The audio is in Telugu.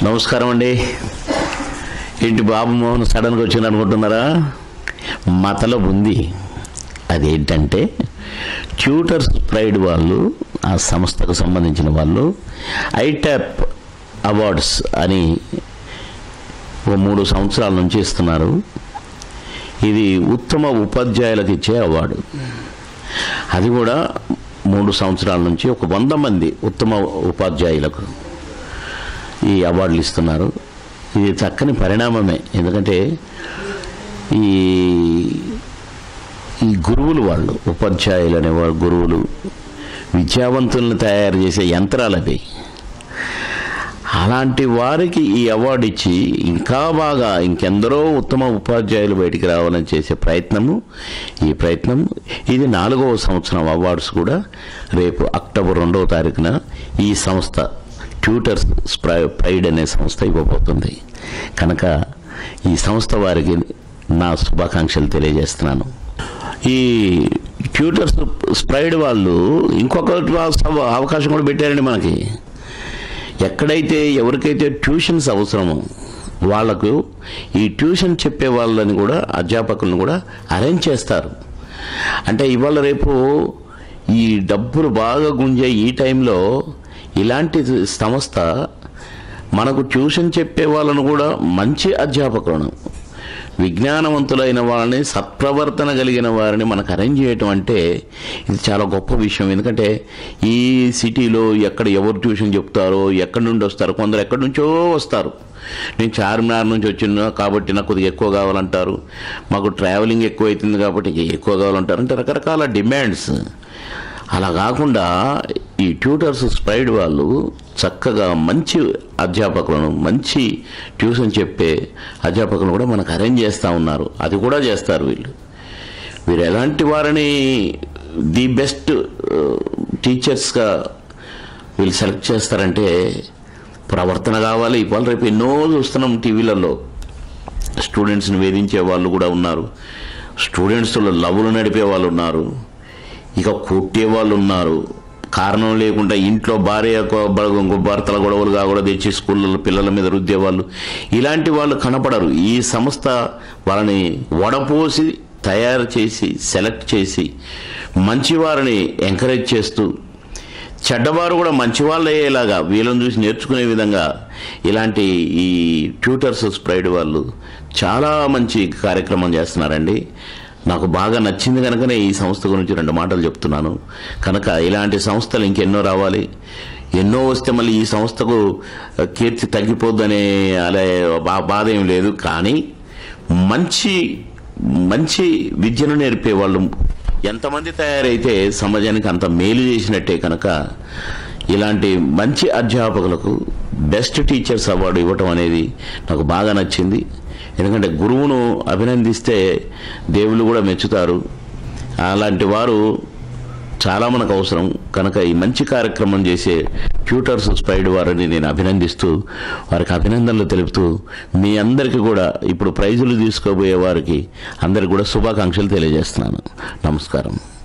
నమస్కారం అండి ఏంటి బాబు మోహన్ సడన్గా వచ్చింది అనుకుంటున్నారా మతలో ఉంది అదేంటంటే ట్యూటర్స్ ప్రైడ్ వాళ్ళు ఆ సంస్థకు సంబంధించిన వాళ్ళు ఐటాప్ అవార్డ్స్ అని ఓ మూడు సంవత్సరాల నుంచి ఇస్తున్నారు ఇది ఉత్తమ ఉపాధ్యాయులకు ఇచ్చే అవార్డు అది కూడా మూడు సంవత్సరాల నుంచి ఒక వంద మంది ఉత్తమ ఉపాధ్యాయులకు ఈ అవార్డులు ఇస్తున్నారు ఇది చక్కని పరిణామమే ఎందుకంటే ఈ ఈ గురువులు వాళ్ళు ఉపాధ్యాయులు అనేవాళ్ళు గురువులు విద్యావంతులను తయారు చేసే యంత్రాలు అవి అలాంటి వారికి ఈ అవార్డు ఇచ్చి ఇంకా బాగా ఇంకెందరో ఉత్తమ ఉపాధ్యాయులు బయటికి రావాలని చేసే ప్రయత్నము ఈ ప్రయత్నం ఇది నాలుగవ సంవత్సరం అవార్డ్స్ కూడా రేపు అక్టోబర్ రెండవ తారీఖున ఈ సంస్థ ట్యూటర్స్ స్ప్రై- ప్రైడ్ అనే సంస్థ ఇవ్వబోతుంది కనుక ఈ సంస్థ వారికి నా శుభాకాంక్షలు తెలియజేస్తున్నాను ఈ ట్యూటర్స్ స్ప్రైడ్ వాళ్ళు ఇంకొక అవకాశం కూడా పెట్టారండి మనకి ఎక్కడైతే ఎవరికైతే ట్యూషన్స్ అవసరమో వాళ్లకు ఈ ట్యూషన్ చెప్పే వాళ్ళని కూడా అధ్యాపకులను కూడా అరేంజ్ చేస్తారు అంటే ఇవాళ రేపు ఈ డబ్బులు బాగా గుంజే ఈ టైంలో ఇలాంటి సంస్థ మనకు ట్యూషన్ చెప్పే వాళ్ళను కూడా మంచి అధ్యాపకులను విజ్ఞానవంతులైన వాళ్ళని సత్ప్రవర్తన కలిగిన వారిని మనకు అరేంజ్ చేయటం అంటే ఇది చాలా గొప్ప విషయం ఎందుకంటే ఈ సిటీలో ఎక్కడ ఎవరు ట్యూషన్ చెప్తారో ఎక్కడి నుండి వస్తారు కొందరు ఎక్కడి నుంచో వస్తారు నేను చార్మినార్ నుంచి వచ్చిన కాబట్టి నాకు కొద్దిగా ఎక్కువ కావాలంటారు మాకు ట్రావెలింగ్ ఎక్కువ అవుతుంది కాబట్టి ఇంకా ఎక్కువ కావాలంటారు అంటే రకరకాల డిమాండ్స్ అలా కాకుండా ఈ ట్యూటర్స్ స్ప్రైడ్ వాళ్ళు చక్కగా మంచి అధ్యాపకులను మంచి ట్యూషన్ చెప్పే అధ్యాపకులను కూడా మనకు అరేంజ్ చేస్తూ ఉన్నారు అది కూడా చేస్తారు వీళ్ళు వీరు ఎలాంటి వారిని ది బెస్ట్ టీచర్స్గా వీళ్ళు సెలెక్ట్ చేస్తారంటే ప్రవర్తన కావాలి ఇవాళ రేపు ఎన్నో చూస్తున్నాం టీవీలలో స్టూడెంట్స్ని వేధించే వాళ్ళు కూడా ఉన్నారు స్టూడెంట్స్లో లవ్లు నడిపే వాళ్ళు ఉన్నారు ఇక కొట్టే వాళ్ళు ఉన్నారు కారణం లేకుండా ఇంట్లో భార్య కొ- బ- భర్తల గొడవలుగా కూడా తెచ్చి స్కూళ్ళలో పిల్లల మీద రుద్దే వాళ్ళు ఇలాంటి వాళ్ళు కనపడరు ఈ సంస్థ వాళ్ళని వడపోసి తయారు చేసి సెలెక్ట్ చేసి మంచివారిని ఎంకరేజ్ చేస్తూ చెడ్డవారు కూడా మంచి వాళ్ళు అయ్యేలాగా వీళ్ళని చూసి నేర్చుకునే విధంగా ఇలాంటి ఈ ట్యూటర్స్ స్ప్రైడ్ వాళ్ళు చాలా మంచి కార్యక్రమం చేస్తున్నారండి నాకు బాగా నచ్చింది కనుకనే ఈ సంస్థ గురించి రెండు మాటలు చెప్తున్నాను కనుక ఇలాంటి సంస్థలు ఇంకెన్నో రావాలి ఎన్నో వస్తే మళ్ళీ ఈ సంస్థకు కీర్తి తగ్గిపోద్దనే అలా బా- బాధ ఏం లేదు కానీ మంచి మంచి విద్యను నేర్పే వాళ్ళు ఎంతమంది తయారైతే సమాజానికి అంత మేలు చేసినట్టే కనుక ఇలాంటి మంచి అధ్యాపకులకు బెస్ట్ టీచర్స్ అవార్డు ఇవ్వటం అనేది నాకు బాగా నచ్చింది ఎందుకంటే గురువును అభినందిస్తే దేవుళ్ళు కూడా మెచ్చుతారు అలాంటి వారు చాలా మనకు అవసరం కనుక ఈ మంచి కార్యక్రమం చేసే ట్యూటర్స్ స్ప్రైడ్ వారిని నేను అభినందిస్తూ వారికి అభినందనలు తెలుపుతూ మీ అందరికీ కూడా ఇప్పుడు ప్రైజులు తీసుకోబోయే వారికి అందరికి కూడా శుభాకాంక్షలు తెలియజేస్తున్నాను నమస్కారం